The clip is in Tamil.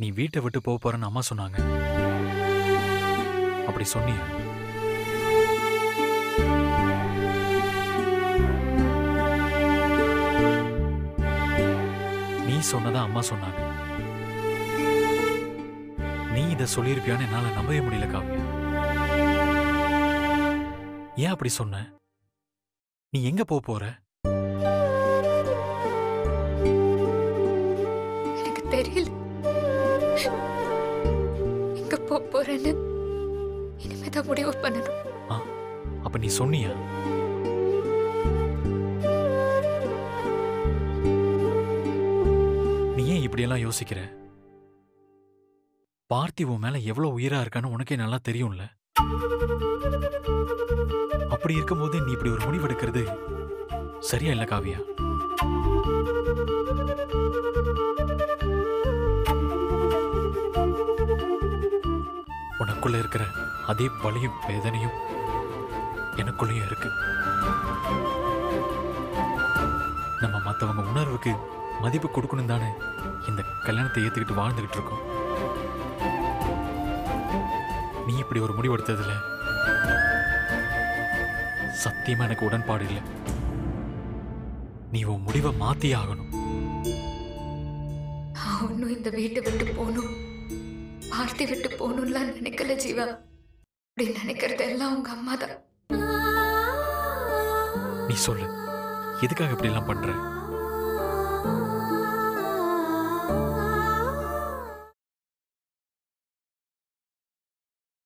நீ வீட்டை விட்டு போக போறேன்னு அம்மா சொன்னாங்க அப்படி சொன்னியா நீ சொன்னதா அம்மா சொன்னாங்க நீ இத சொல்லியிருப்பியான்னு என்னால நம்பவே முடியல காவியா ஏன் அப்படி சொன்ன நீ எங்க போக போற எனக்கு தெரியல எங்க போக போறேன்னு இனிமேதான் முடிவு பண்ணணும் அப்ப நீ சொன்னியா நீ ஏன் இப்படியெல்லாம் யோசிக்கிற பார்த்தி உன் மேல எவ்வளவு உயிரா இருக்கான்னு உனக்கே நல்லா தெரியும்ல அப்படி இருக்கும்போது நீ இப்படி ஒரு முடிவெடுக்கிறது சரியா இல்ல காவியா உனக்குள்ள இருக்கிற அதே வலியும் வேதனையும் எனக்குள்ளேயும் இருக்கு நம்ம மத்தவங்க உணர்வுக்கு மதிப்பு கொடுக்கணும் தானே இந்த கல்யாணத்தை ஏத்துக்கிட்டு வாழ்ந்துகிட்டு இருக்கோம் நீ இப்படி ஒரு முடிவு எடுத்ததுல சத்தியமா எனக்கு உடன்பாடு இல்லை நீ உன் முடிவை மாத்தியே ஆகணும் நான் ஒன்றும் இந்த வீட்டை விட்டு போகணும் பார்ட்டி விட்டு போகணும்லாம் நினைக்கல ஜீவா அப்படி நினைக்கிறது எல்லாம் உங்க அம்மா தான் நீ சொல்லு எதுக்காக இப்படி எல்லாம் பண்ற